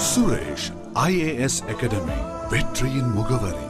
Suresh IAS academy வெற்றியின் முகவரி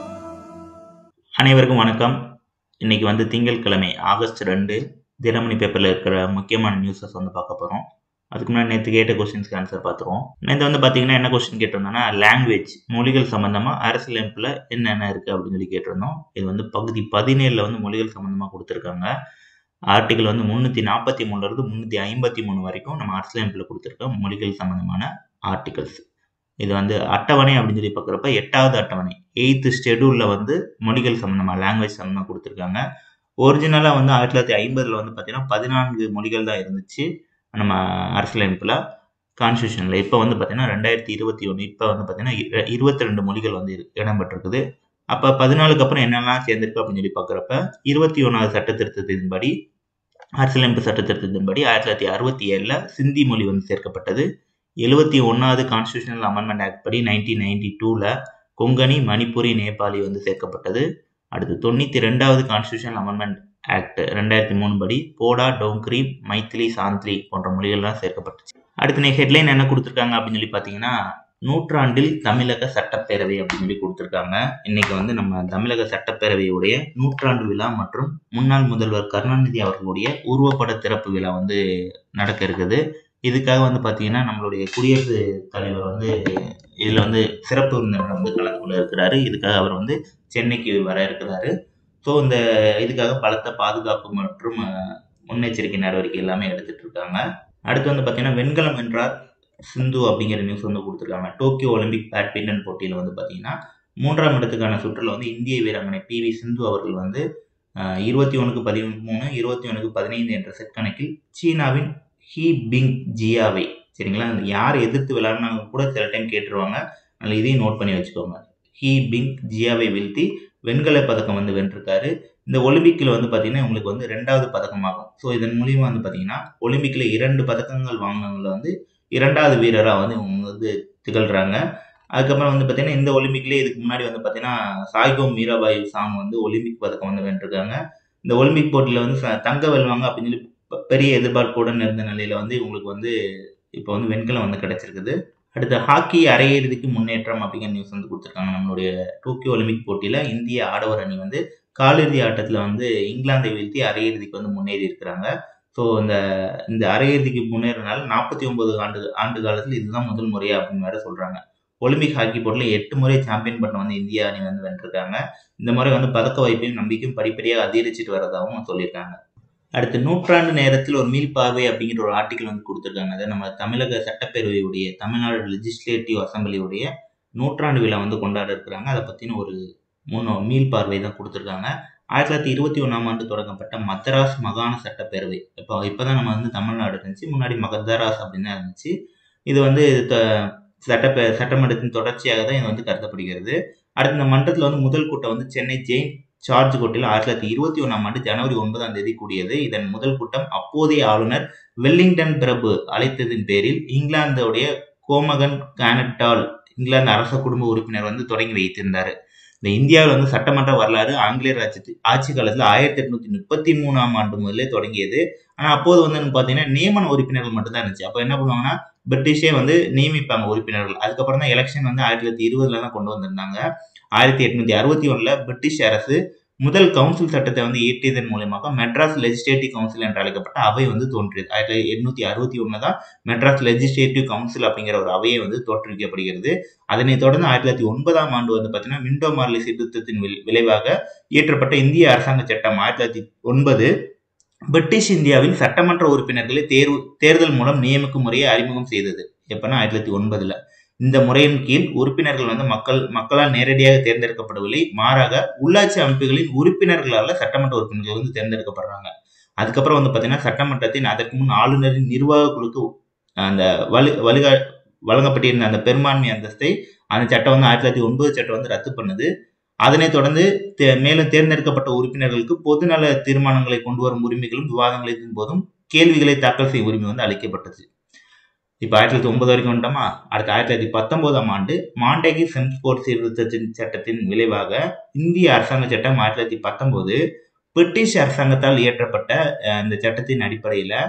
அனைவருக்கும் வணக்கம் இன்னைக்கு வந்து திங்கட்கிழமை ஆகஸ்ட் ரெண்டு தினமணி பேப்பரில் இருக்கிற முக்கியமான நியூஸஸ் வந்து பார்க்க போகிறோம் அதுக்கு முன்னாடி நேற்று கேட்ட கொஸ்டின்ஸ்க்கு ஆன்சர் பார்த்துருவோம் நேற்று வந்து பார்த்தீங்கன்னா என்ன கொஸ்டின் கேட்டிருந்தோம்னா லாங்குவேஜ் மொழிகள் சம்மந்தமாக அரசியலமைப்பில் என்னென்ன இருக்குது அப்படின்னு சொல்லி கேட்டிருந்தோம் இது வந்து பகுதி பதினேழில் வந்து மொழிகள் சம்மந்தமாக கொடுத்துருக்காங்க ஆர்டிகல் வந்து முந்நூற்றி நாற்பத்தி மூணுலேருந்து முந்நூற்றி ஐம்பத்தி மூணு வரைக்கும் நம்ம அரசியலமைப்பில் கொடுத்துருக்கோம் மொழிகள் சம்மந்தமான ஆர்டிகல்ஸ் இது வந்து அட்டவணை அப்படின்னு சொல்லி பார்க்குறப்ப எட்டாவது அட்டவணை எயித்து ஷெடியூலில் வந்து மொழிகள் சம்மந்தமாக லாங்குவேஜ் சம்மந்தமாக கொடுத்துருக்காங்க ஒரிஜினலாக வந்து ஆயிரத்தி தொள்ளாயிரத்தி ஐம்பதில் வந்து பார்த்தீங்கன்னா பதினான்கு மொழிகள் தான் இருந்துச்சு நம்ம அரசியலமைப்பில் கான்ஸ்டியூஷனில் இப்போ வந்து பார்த்தீங்கன்னா ரெண்டாயிரத்தி இருபத்தி ஒன்று இப்போ வந்து பார்த்தீங்கன்னா இரு- இருபத்தி ரெண்டு மொழிகள் வந்து இரு- இடம்பெற்றிருக்குது அப்போ பதினாலுக்கு அப்புறம் என்னெல்லாம் சேர்ந்திருக்கு அப்படின்னு சொல்லி பார்க்குறப்ப இருபத்தி ஒன்றாவது சட்ட திருத்தத்தின்படி அரசியலமைப்பு சட்ட திருத்தத்தின்படி ஆயிரத்தி தொள்ளாயிரத்தி அறுபத்தி ஏழில் சிந்தி மொழி வந்து சேர்க்கப்பட்டது எழுபத்தி ஒன்றாவது கான்ஸ்டியூஷனல் அமெண்ட்மெண்ட் ஆக்ட் படி நைன்டீன் நைன்டி டூவில் கொங்கணி மணிப்புரி நேபாளி வந்து சேர்க்கப்பட்டது அடுத்து தொண்ணூற்றி ரெண்டாவது கான்ஸ்டியூஷனல் அமெண்ட்மெண்ட் ஆக்ட் ரெண்டாயிரத்தி மூணு படி போடா டோங்க்ரி மைத்திலி சாந்திலி போன்ற மொழிகள்லாம் சேர்க்கப்பட்டுச்சு அடுத்து நீ ஹெட்லைன் என்ன கொடுத்துருக்காங்க அப்படின்னு சொல்லி பார்த்தீங்கன்னா நூற்றாண்டில் தமிழக சட்டப்பேரவை அப்படின்னு சொல்லி கொடுத்துருக்காங்க இன்னைக்கு வந்து நம்ம தமிழக சட்டப்பேரவையுடைய நூற்றாண்டு விழா மற்றும் முன்னாள் முதல்வர் கருணாநிதி அவர்களுடைய உருவப்பட திறப்பு விழா வந்து நடக்க இருக்குது இதுக்காக வந்து பார்த்தீங்கன்னா நம்மளுடைய குடியரசுத் தலைவர் வந்து இதில் வந்து சிறப்பு விருந்தினர் வந்து கலந்து கொள்ள இருக்கிறாரு இதுக்காக அவர் வந்து சென்னைக்கு வர இருக்கிறாரு ஸோ இந்த இதுக்காக பலத்த பாதுகாப்பு மற்றும் அஹ், முன்னெச்சரிக்கை நடவடிக்கை எல்லாமே எடுத்துட்டு இருக்காங்க அடுத்து வந்து பார்த்தீங்கன்னா வெண்கலம் வென்றார் சிந்து அப்படிங்கிற நியூஸ் வந்து கொடுத்துருக்காங்க டோக்கியோ ஒலிம்பிக் பேட்மிண்டன் போட்டியில் வந்து பார்த்தீங்கன்னா மூன்றாம் இடத்துக்கான சுற்றுல வந்து இந்திய வீராங்கனை பி வி சிந்து அவர்கள் வந்து இருபத்தி ஒன்றுக்கு பதிமூணு இருபத்தி ஒன்றுக்கு பதினைந்து என்ற செட் கணக்கில் சீனாவின் ஹீ பிங் ஜியாவை சரிங்களா இந்த யார் எதிர்த்து விளையாடினாங்க கூட சில டைம் கேட்டுருவாங்க அதனால் இதையும் நோட் பண்ணி வச்சுக்கோங்க ஹீ பிங் ஜியாவை வீழ்த்தி வெண்கல பதக்கம் வந்து வென்றிருக்காரு இந்த ஒலிம்பிக்கில் வந்து பார்த்தீங்கன்னா உங்களுக்கு வந்து ரெண்டாவது பதக்கமாகும் ஸோ இதன் மூலியமா வந்து பார்த்தீங்கன்னா ஒலிம்பிக்கில் இரண்டு பதக்கங்கள் வாங்கினவங்கள வந்து இரண்டாவது வீரராக வந்து இவங்க வந்து திகழ்கிறாங்க அதுக்கப்புறம் வந்து பார்த்தீங்கன்னா இந்த ஒலிம்பிக்லேயே இதுக்கு முன்னாடி வந்து பார்த்தீங்கன்னா சாய்கோம் மீராபாய் சாங் வந்து ஒலிம்பிக் பதக்கம் வந்து வென்றிருக்காங்க இந்த ஒலிம்பிக் போட்டியில் வந்து ச- தங்க வெல்வாங்க அப்படின்னு சொல்லி ப- பெரிய எதிர்பார்ப்புடன் இருந்த நிலையில வந்து இவங்களுக்கு வந்து இப்போ வந்து வெண்கலம் வந்து கிடைச்சிருக்குது அடுத்து ஹாக்கி அரையிறுதிக்கு முன்னேற்றம் அப்படிங்கிற நியூஸ் வந்து கொடுத்துருக்காங்க நம்மளுடைய டோக்கியோ ஒலிம்பிக் போட்டியில் இந்திய ஆடவர் அணி வந்து காலிறுதி ஆட்டத்தில் வந்து இங்கிலாந்தை வீழ்த்தி அரையிறுதிக்கு வந்து முன்னேறி இருக்கிறாங்க ஸோ இந்த இந்த அரையிறுதிக்கு முன்னேறினால நாற்பத்தி ஒன்பது ஆண்டு ஆண்டு காலத்தில் இதுதான் முதல் முறையா அப்படின்னு வேற சொல்றாங்க ஒலிம்பிக் ஹாக்கி போட்டியில் எட்டு முறை சாம்பியன் பட்டம் வந்து இந்திய அணி வந்து வென்றிருக்காங்க இந்த முறை வந்து பதக்க வாய்ப்பையும் நம்பிக்கையும் படிப்படியாக அதிகரிச்சிட்டு வரதாகவும் சொல்லியிருக்காங்க அடுத்து நூற்றாண்டு நேரத்தில் ஒரு மீள் பார்வை அப்படிங்கிற ஒரு ஆர்டிக்கல் வந்து கொடுத்துருக்காங்க அதை நம்ம தமிழக சட்டப்பேரவையுடைய தமிழ்நாடு லெஜிஸ்லேட்டிவ் அசம்பிளியுடைய நூற்றாண்டு விழா வந்து கொண்டாட இருக்கிறாங்க அதை பற்றின ஒரு முன்னோ மீள் பார்வை தான் கொடுத்துருக்காங்க ஆயிரத்தி தொள்ளாயிரத்தி இருபத்தி ஒன்றாம் ஆண்டு தொடங்கப்பட்ட மதராஸ் மாகாண சட்டப்பேரவை இப்போ இப்போ தான் நம்ம வந்து தமிழ்நாடு இருந்துச்சு முன்னாடி மதராஸ் அப்படின்னு தான் இருந்துச்சு இது வந்து த- சட்டப்பே சட்டமன்றத்தின் தொடர்ச்சியாக தான் இது வந்து கருதப்படுகிறது அடுத்து இந்த மன்றத்தில் வந்து முதல் கூட்டம் வந்து சென்னை ஜெயின் சார்ஜ் கோட்டையில் ஆயிரத்தி தொள்ளாயிரத்தி இருபத்தி ஒன்றாம் ஆண்டு ஜனவரி ஒன்பதாம் தேதி கூடியது இதன் முதல் கூட்டம் அப்போதைய ஆளுநர் வெல்லிங்டன் பிரபு அழைத்ததின் பேரில் இங்கிலாந்துடைய கோமகன் கானட்டால் இங்கிலாந்து அரச குடும்ப உறுப்பினர் வந்து தொடங்கி வைத்திருந்தார் இந்த இந்தியாவில் வந்து சட்டமன்ற வரலாறு ஆங்கிலேயர் ஆட்சி ஆட்சி காலத்தில் ஆயிரத்தி எட்நூத்தி முப்பத்தி மூணாம் ஆண்டு முதலே தொடங்கியது ஆனால் அப்போது வந்து பார்த்தீங்கன்னா நியமன உறுப்பினர்கள் மட்டும்தான் இருந்துச்சு அப்போ என்ன பண்ணுவாங்கன்னா பிரிட்டிஷே வந்து நியமிப்பாங்க உறுப்பினர்கள் அதுக்கப்புறம் தான் எலெக்ஷன் வந்து ஆயிரத்தி தொள்ளாயிரத்தி இருபதுல தான் கொண்டு வந்திருந்தாங்க ஆயிரத்தி எட்நூத்தி அறுபத்தி ஒண்ணுல பிரிட்டிஷ் அரசு முதல் கவுன்சில் சட்டத்தை வந்து இயற்றியதன் மூலமாக மெட்ராஸ் லெஜிஸ்லேட்டிவ் கவுன்சில் என்று அழைக்கப்பட்ட அவை வந்து தோன்றியது ஆயிரத்தி எட்நூத்தி அறுபத்தி ஒண்ணுல தான் மெட்ராஸ் லெஜிஸ்லேட்டிவ் கவுன்சில் அப்படிங்கிற ஒரு அவையை வந்து தோற்றுவிக்கப்படுகிறது அதனைத் தொடர்ந்து ஆயிரத்தி தொள்ளாயிரத்தி ஒன்பதாம் ஆண்டு வந்து பார்த்தீங்கன்னா மிண்டோ மார்லி சீர்திருத்தத்தின் வில்- விளைவாக இயற்றப்பட்ட இந்திய அரசாங்க சட்டம் ஆயிரத்தி தொள்ளாயிரத்தி ஒன்பது பிரிட்டிஷ் இந்தியாவில் சட்டமன்ற உறுப்பினர்களை தேர்வு தேர்தல் மூலம் நியமிக்கும் முறையை அறிமுகம் செய்தது எப்பன்னா ஆயிரத்தி தொள்ளாயிரத்தி ஒன்பதுல இந்த முறையின் கீழ் உறுப்பினர்கள் வந்து மக்கள் மக்களால் நேரடியாக தேர்ந்தெடுக்கப்படவில்லை மாறாக உள்ளாட்சி அமைப்புகளின் உறுப்பினர்களால சட்டமன்ற உறுப்பினர்கள் வந்து தேர்ந்தெடுக்கப்படுறாங்க அதுக்கப்புறம் வந்து பார்த்தீங்கன்னா சட்டமன்றத்தின் அதற்கு முன் ஆளுநரின் நிர்வாக குழுக்கு அந்த வலு வலுகா வழங்கப்பட்டிருந்த அந்த பெரும்பான்மை அந்தஸ்தை அந்த சட்டம் வந்து ஆயிரத்தி தொள்ளாயிரத்தி ஒன்பது சட்டம் வந்து ரத்து பண்ணுது அதனைத் தொடர்ந்து தே- மேலும் தேர்ந்தெடுக்கப்பட்ட உறுப்பினர்களுக்கு பொதுநல தீர்மானங்களை கொண்டு வரும் உரிமைகளும் விவாதங்களின் போதும் கேள்விகளை தாக்கல் செய்யும் உரிமை வந்து அளிக்கப்பட்டது இப்போ ஆயிரத்தி தொள்ளாயிரத்தி ஒன்பது வரைக்கும் வந்துட்டோமா அடுத்து ஆயிரத்தி தொள்ளாயிரத்தி பத்தொன்பதாம் ஆண்டு மாண்டேகி செம்ஸ்போர்ட் சீர்திருத்தத்தின் சட்டத்தின் விளைவாக இந்திய அரசாங்க சட்டம் ஆயிரத்தி தொள்ளாயிரத்தி பத்தொன்பது பிரிட்டிஷ் அரசாங்கத்தால் இயற்றப்பட்ட அஹ், இந்த சட்டத்தின் அடிப்படையில்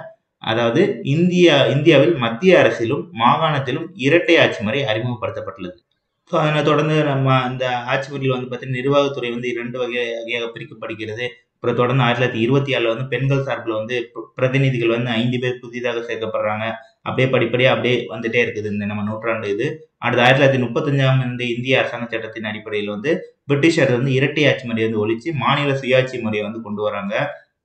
அதாவது இந்தியா இந்தியாவில் மத்திய அரசிலும் மாகாணத்திலும் இரட்டை ஆட்சி முறை அறிமுகப்படுத்தப்பட்டுள்ளது ஸோ அதனை தொடர்ந்து நம்ம அந்த ஆட்சி முறையில் வந்து பார்த்தீங்கன்னா நிர்வாகத்துறை வந்து இரண்டு வகை வகையாக பிரிக்கப்படுகிறது அப்புறம் தொடர்ந்து ஆயிரத்தி தொள்ளாயிரத்தி இருபத்தி ஆறில் வந்து பெண்கள் சார்பில் வந்து பிர- பிரதிநிதிகள் வந்து ஐந்து பேர் புதிதாக சேர்க்கப்படுறாங்க அப்படியே படிப்படியாக அப்படியே வந்துட்டே இருக்குது இந்த நம்ம நூற்றாண்டு இது அடுத்து ஆயிரத்தி தொள்ளாயிரத்தி முப்பத்தஞ்சாம் ஆண்டு இந்திய அரசாங்க சட்டத்தின் அடிப்படையில் வந்து பிரிட்டிஷர் வந்து இரட்டை ஆட்சி முறையை வந்து ஒழிச்சு மாநில சுயாட்சி முறையை வந்து கொண்டு வராங்க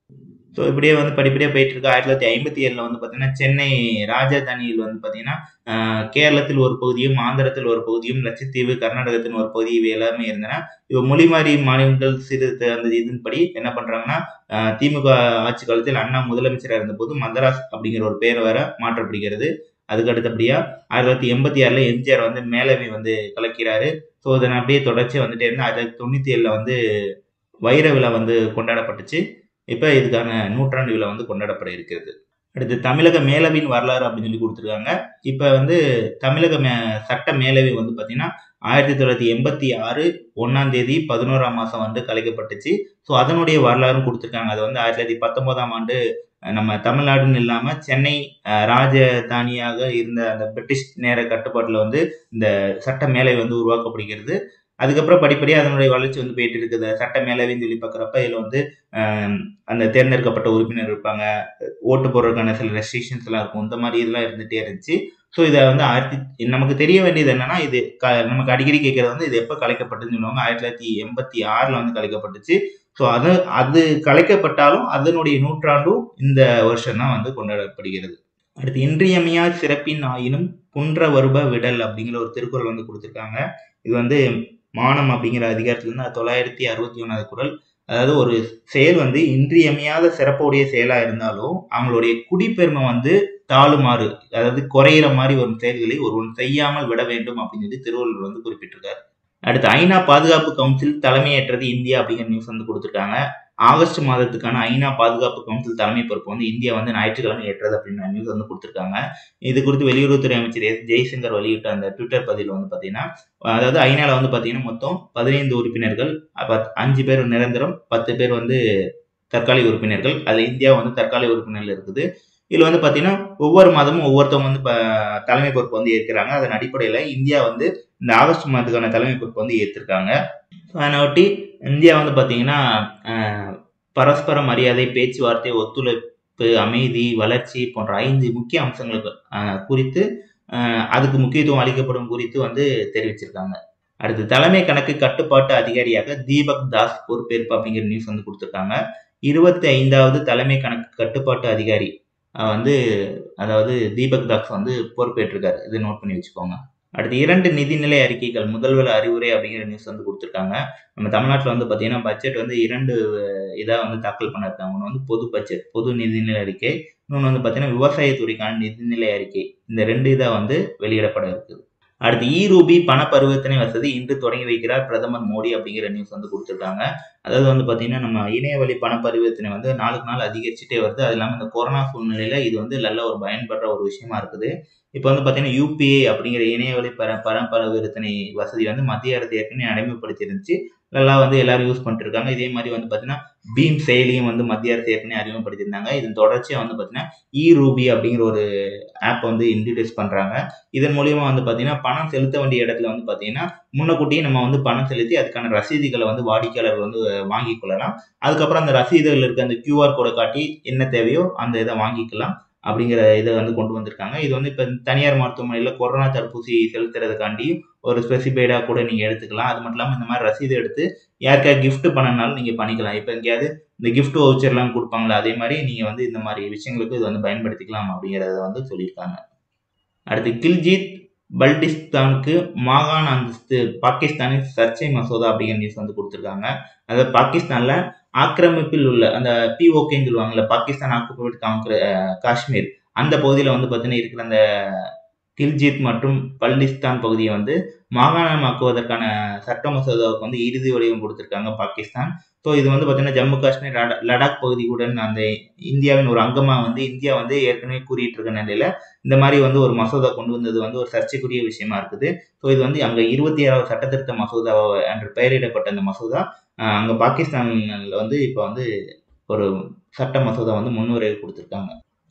ஸோ இப்படியே வந்து படிப்படியாக போயிட்டு இருக்கு ஆயிரத்தி தொள்ளாயிரத்தி ஐம்பத்தி ஏழில் வந்து பார்த்தீங்கன்னா சென்னை ராஜதானியில் வந்து பார்த்தீங்கன்னா ஆஹ், கேரளத்தில் ஒரு பகுதியும் ஆந்திரத்தில் ஒரு பகுதியும் லட்சத்தீவு கர்நாடகத்தின் ஒரு பகுதி இவை எல்லாமே இருந்தன இப்போ மொழி மாறி மாநிலங்கள் சீர்திருத்த அந்த இதன்படி என்ன பண்றாங்கன்னா ஆஹ், திமுக ஆட்சி காலத்தில் அண்ணா முதலமைச்சராக இருந்தபோது மதராஸ் அப்படிங்கிற ஒரு பேர் வேற மாற்றப்படுகிறது அதுக்கு அடுத்தபடியா ஆயிரத்தி தொள்ளாயிரத்தி எண்பத்தி ஆறுல எம்ஜிஆர் வந்து மேலவை வந்து கலக்கிறாரு ஸோ இதன் அப்படியே தொடர்ச்சியாக வந்துட்டே இருந்து ஆயிரத்தி தொள்ளாயிரத்தி தொண்ணூத்தி ஏழுல வந்து வைர விழா வந்து கொண்டாடப்பட்டுச்சு இப்போ இதுக்கான நூற்றாண்டு விழா வந்து கொண்டாடப்பட இருக்கிறது அடுத்து தமிழக மேலவையின் வரலாறு அப்படின்னு சொல்லி கொடுத்துருக்காங்க இப்போ வந்து தமிழக மே சட்ட மேலவை வந்து பார்த்தீங்கன்னா ஆயிரத்தி தொள்ளாயிரத்தி எண்பத்தி ஆறு ஒன்றாம் தேதி பதினோராம் மாதம் வந்து கலைக்கப்பட்டுச்சு ஸோ அதனுடைய வரலாறும் கொடுத்துருக்காங்க அது வந்து ஆயிரத்தி தொள்ளாயிரத்தி பத்தொன்பதாம் ஆண்டு அஹ், நம்ம தமிழ்நாடுன்னு இல்லாமல் சென்னை அஹ், ராஜதானியாக இருந்த அந்த பிரிட்டிஷ் நேர கட்டுப்பாட்டில் வந்து இந்த சட்ட மேலவை வந்து உருவாக்கப்படுகிறது அதுக்கப்புறம் படிப்படியாக அதனுடைய வளர்ச்சி வந்து போயிட்டு இருக்குது சட்ட மேலவைன்னு சொல்லி பார்க்குறப்ப இதில் வந்து ஆம், அந்த தேர்ந்தெடுக்கப்பட்ட உறுப்பினர் இருப்பாங்க ஓட்டு போடுறதுக்கான சில ரெஸ்ட்ரிக்ஷன்ஸ் எல்லாம் இருக்கும் இந்த மாதிரி இதெல்லாம் இருந்துகிட்டே இருந்துச்சு ஸோ இதை வந்து ஆயிரத்தி நமக்கு தெரிய வேண்டியது என்னன்னா இது க நமக்கு அடிக்கடி கேட்கறது வந்து இது எப்போ கலைக்கப்பட்டதுன்னு சொல்லுவாங்க ஆயிரத்தி தொள்ளாயிரத்தி எண்பத்தி ஆறில் வந்து கலைக்கப்பட்டுச்சு ஸோ அது அது கலைக்கப்பட்டாலும் அதனுடைய நூற்றாண்டும் இந்த வருஷம் தான் வந்து கொண்டாடப்படுகிறது அடுத்து இன்றியமையா சிறப்பின் ஆயினும் குன்ற வருப விடல் அப்படிங்கிற ஒரு திருக்குறள் வந்து கொடுத்துருக்காங்க இது வந்து மானம் அப்படிங்கிற அதிகாரத்திலிருந்து தொள்ளாயிரத்தி அறுபத்தி ஒன்றாவது குறள் அதாவது ஒரு செயல் வந்து இன்றியமையாத சிறப்புடைய செயலா இருந்தாலும் அவங்களுடைய குடிப்பெருமை வந்து தாழுமாறு அதாவது குறையிற மாதிரி ஒரு செயல்களை ஒருவன் செய்யாமல் விட வேண்டும் அப்படின்னு சொல்லி திருவள்ளுவர் வந்து குறிப்பிட்டிருக்காரு அடுத்து ஐநா பாதுகாப்பு கவுன்சில் தலைமையேற்றது இந்தியா அப்படிங்கிற நியூஸ் வந்து கொடுத்துருக்காங்க ஆகஸ்ட் மாதத்துக்கான ஐநா பாதுகாப்பு கவுன்சில் தலைமை பொறுப்பு வந்து இந்தியா வந்து ஞாயிற்றுக்கிழமை ஏற்றது அப்படின்னு நியூஸ் வந்து கொடுத்துருக்காங்க இது குறித்து வெளியுறவுத்துறை அமைச்சர் எஸ் ஜெய்சங்கர் வெளியிட்ட அந்த ட்விட்டர் பதிவில் வந்து பார்த்தீங்கன்னா அதாவது ஐநால வந்து பார்த்தீங்கன்னா மொத்தம் பதினைந்து உறுப்பினர்கள் பத்- அஞ்சு பேர் நிரந்தரம் பத்து பேர் வந்து தற்காலிக உறுப்பினர்கள் அதில் இந்தியா வந்து தற்காலிக உறுப்பினர்கள் இருக்குது இதில் வந்து பார்த்தீங்கன்னா ஒவ்வொரு மாதமும் ஒவ்வொருத்தவங்க வந்து இப்போ தலைமை பொறுப்பு வந்து ஏற்கிறாங்க அதன் அடிப்படையில் இந்தியா வந்து இந்த ஆகஸ்ட் மாதத்துக்கான தலைமை பொறுப்பு வந்து ஏற்றிருக்காங்க அதனை ஒட்டி இந்தியா வந்து பார்த்தீங்கன்னா அஹ், பரஸ்பர மரியாதை பேச்சுவார்த்தை ஒத்துழைப்பு அமைதி வளர்ச்சி போன்ற ஐந்து முக்கிய அம்சங்களுக்கு அஹ், குறித்து அஹ், அதுக்கு முக்கியத்துவம் அளிக்கப்படும் குறித்து வந்து தெரிவிச்சிருக்காங்க அடுத்து தலைமை கணக்கு கட்டுப்பாட்டு அதிகாரியாக தீபக் தாஸ் பொறுப்பேற்பு அப்படிங்கிற நியூஸ் வந்து கொடுத்துருக்காங்க இருபத்தி ஐந்தாவது தலைமை கணக்கு கட்டுப்பாட்டு அதிகாரி அஹ், வந்து அதாவது தீபக் தாஸ் வந்து பொறுப்பேற்றிருக்காரு இது நோட் பண்ணி வச்சுக்கோங்க அடுத்து இரண்டு நிதிநிலை அறிக்கைகள் முதல்வர் அறிவுரை அப்படிங்கிற நியூஸ் வந்து கொடுத்துருக்காங்க நம்ம தமிழ்நாட்டில் வந்து பார்த்தீங்கன்னா பட்ஜெட் வந்து இரண்டு இதாக வந்து தாக்கல் பண்ணிருக்காங்க ஒன்று வந்து பொது பட்ஜெட் பொது நிதிநிலை அறிக்கை இன்னொன்று வந்து பார்த்தீங்கன்னா விவசாயத்துறைக்கான நிதிநிலை அறிக்கை இந்த ரெண்டு இதாக வந்து வெளியிடப்பட இருக்குது அடுத்து இ ரூபி பண பரிவர்த்தனை வசதி இன்று தொடங்கி வைக்கிறார் பிரதமர் மோடி அப்படிங்கிற நியூஸ் வந்து கொடுத்துருக்காங்க அதாவது வந்து பார்த்தீங்கன்னா நம்ம இணையவழி பண பரிவர்த்தனை வந்து நாளுக்கு நாள் அதிகரிச்சுட்டே வருது அது இல்லாமல் இந்த கொரோனா சூழ்நிலையில இது வந்து நல்ல ஒரு பயன்படுற ஒரு விஷயமா இருக்குது இப்போ வந்து பார்த்தீங்கன்னா யூபிஐ அப்படிங்கிற இணையவழி பர பண பரிவர்த்தனை வசதி வந்து மத்திய அரசு ஏற்கனவே நடைமுறைப்படுத்தி இருந்துச்சு நல்லா வந்து எல்லாரும் யூஸ் பண்ணிட்டு இருக்காங்க இதே மாதிரி வந்து பார்த்தீங்கன்னா பீம் செயலியும் வந்து மத்திய அரசு ஏற்கனவே அறிமுகப்படுத்தியிருந்தாங்க இதன் தொடர்ச்சியாக வந்து பார்த்தீங்கன்னா இ ரூபி அப்படிங்கிற ஒரு ஆப் வந்து இன்ட்ரடியூஸ் பண்ணுறாங்க இதன் மூலியமா வந்து பார்த்தீங்கன்னா பணம் செலுத்த வேண்டிய இடத்துல வந்து பார்த்தீங்கன்னா முன்னக்கூட்டியே நம்ம வந்து பணம் செலுத்தி அதுக்கான ரசீதுகளை வந்து வாடிக்கையாளர்கள் வந்து வாங்கிக் கொள்ளலாம் அதுக்கப்புறம் அந்த ரசீதுகள் இருக்க அந்த கியூஆர் கோடை காட்டி என்ன தேவையோ அந்த இதை வாங்கிக்கலாம் அப்படிங்கிற இதை வந்து கொண்டு வந்திருக்காங்க இது வந்து இப்போ தனியார் மருத்துவமனையில் கொரோனா தடுப்பூசி செலுத்துறதுக்காண்டி ஒரு ஸ்பெசிஃபைடாக கூட நீங்கள் எடுத்துக்கலாம் அது மட்டும் இல்லாமல் இந்த மாதிரி ரசீது எடுத்து யாருக்கா gift பண்ணனாலும் நீங்கள் பண்ணிக்கலாம் இப்போ எங்கேயாவது இந்த gift வவுச்சர்லாம் கொடுப்பாங்களா அதே மாதிரி நீங்கள் வந்து இந்த மாதிரி விஷயங்களுக்கு இது வந்து பயன்படுத்திக்கலாம் அப்படிங்கிறத வந்து சொல்லியிருக்காங்க அடுத்து கில்ஜித் பல்டிஸ்தானுக்கு மாகாண அந்தஸ்து பாகிஸ்தானின் சர்ச்சை மசோதா அப்படிங்கிற நியூஸ் வந்து கொடுத்துருக்காங்க அதாவது பாகிஸ்தானில் ஆக்கிரமிப்பில் உள்ள அந்த பிஓகேன்னு சொல்லுவாங்கல்ல பாகிஸ்தான் ஆக்குபைட் காங்கிர காஷ்மீர் அந்த பகுதியில் வந்து பார்த்தீங்கன்னா இருக்கிற அந்த கில்ஜித் மற்றும் பல்டிஸ்தான் பகுதியை வந்து மாகாணமாக்குவதற்கான சட்ட மசோதாவுக்கு வந்து இறுதி வடிவம் கொடுத்துருக்காங்க பாகிஸ்தான் ஸோ இது வந்து பார்த்தீங்கன்னா ஜம்மு காஷ்மீர் லடா- லடாக் பகுதியுடன் அந்த இந்தியாவின் ஒரு அங்கமாக வந்து இந்தியா வந்து ஏற்கனவே கூறிட்டு இருக்க நிலையில இந்த மாதிரி வந்து ஒரு மசோதா கொண்டு வந்தது வந்து ஒரு சர்ச்சைக்குரிய விஷயமா இருக்குது ஸோ இது வந்து அங்கே இருபத்தி ஏழாவது சட்டத்திருத்த மசோதா என்று பெயரிடப்பட்ட அந்த மசோதா அஹ், அங்க பாகிஸ்தான்ல வந்து இப்போ வந்து ஒரு சட்ட மசோதா வந்து முன்னுரை கொடுத்துருக்காங்க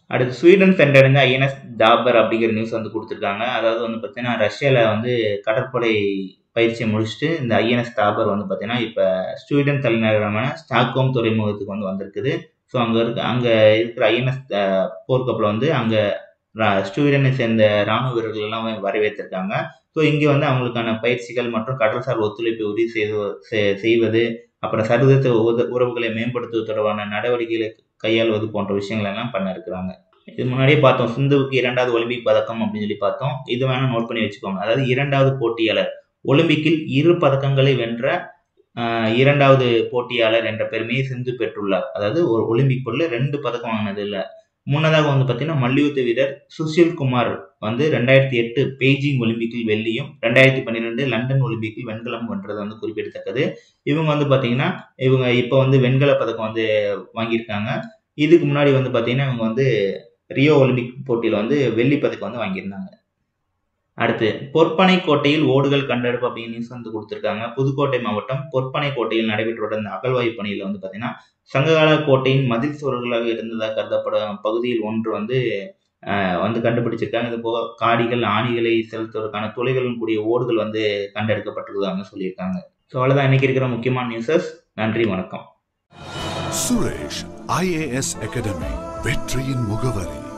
அடுத்து ஸ்வீடன் சென்றடைந்த ஐஎன்எஸ் டாபர் அப்படிங்கிற நியூஸ் வந்து கொடுத்துருக்காங்க அதாவது வந்து பார்த்தீங்கன்னா ரஷ்யாவில் வந்து கடற்படை பயிற்சியை முடிச்சுட்டு இந்த ஐஎன்எஸ் டாபர் வந்து பார்த்தீங்கன்னா இப்போ ஸ்வீடன் தலைநகரமான ஸ்டாக்ஹோம் துறைமுகத்துக்கு வந்து வந்திருக்குது ஸோ அங்கே இருக்க அங்கே இருக்கிற ஐஎன்எஸ் போர்க்கப்பலில் வந்து அங்கே ஸ்வீடனை சேர்ந்த ராணுவ வீரர்கள் எல்லாம் வரவேற்றிருக்காங்க ஸோ இங்கே வந்து அவங்களுக்கான பயிற்சிகள் மற்றும் கடல்சார் ஒத்துழைப்பை உறுதி செய்து செய்வது அப்புறம் சர்வதேச உத உறவுகளை மேம்படுத்துவது தொடர்பான நடவடிக்கைகளை கையாள்வது போன்ற விஷயங்கள் எல்லாம் பண்ண இருக்கிறாங்க இது முன்னாடியே பார்த்தோம் சிந்துவுக்கு இரண்டாவது ஒலிம்பிக் பதக்கம் அப்படின்னு சொல்லி பார்த்தோம் இது வேணா நோட் பண்ணி வச்சுக்கோங்க அதாவது இரண்டாவது போட்டியாளர் ஒலிம்பிக்கில் இரு பதக்கங்களை வென்ற இரண்டாவது போட்டியாளர் என்ற பெருமையை சிந்து பெற்றுள்ளார் அதாவது ஒரு ஒலிம்பிக் போட்டியில் ரெண்டு பதக்கம் வாங்கினது இல்லை முன்னதாக வந்து பார்த்தீங்கன்னா மல்யுத்த வீரர் சுஷில் குமார் வந்து ரெண்டாயிரத்தி எட்டு பெய்ஜிங் ஒலிம்பிக்கில் வெள்ளியும் ரெண்டாயிரத்தி பன்னிரெண்டு லண்டன் ஒலிம்பிக்கில் வெண்கலம் வென்றது வந்து குறிப்பிடத்தக்கது இவங்க வந்து பார்த்தீங்கன்னா இவங்க இப்போ வந்து வெண்கல பதக்கம் வந்து வாங்கியிருக்காங்க இதுக்கு முன்னாடி வந்து பார்த்தீங்கன்னா இவங்க வந்து ரியோ ஒலிம்பிக் போட்டியில் வந்து வெள்ளி பதக்கம் வந்து வாங்கியிருந்தாங்க அடுத்து பொற்பனை கோட்டையில் ஓடுகள் கண்டெடுப்பு அப்படின்னு நியூஸ் வந்து கொடுத்துருக்காங்க புதுக்கோட்டை மாவட்டம் பொற்பனை கோட்டையில் நடைபெற்று வந்த இந்த அகழ்வாய்வு பணியில் வந்து பார்த்தீங்கன்னா சங்ககால கோட்டையின் மதில் சுவர்களாக இருந்ததாக கருதப்படும் பகுதியில் ஒன்று வந்து வந்து கண்டுபிடிச்சிருக்காங்க இது போக காடிகள் ஆணிகளை செலுத்துவதற்கான துளைகளும் கூடிய ஓடுகள் வந்து கண்டெடுக்கப்பட்டிருக்காங்கன்னு சொல்லியிருக்காங்க ஸோ அவ்வளோதான் இன்னைக்கு இருக்கிற முக்கியமான நியூஸஸ் நன்றி வணக்கம் சுரேஷ் ஐஏஎஸ் அகாடமி வெற்றியின் முகவரி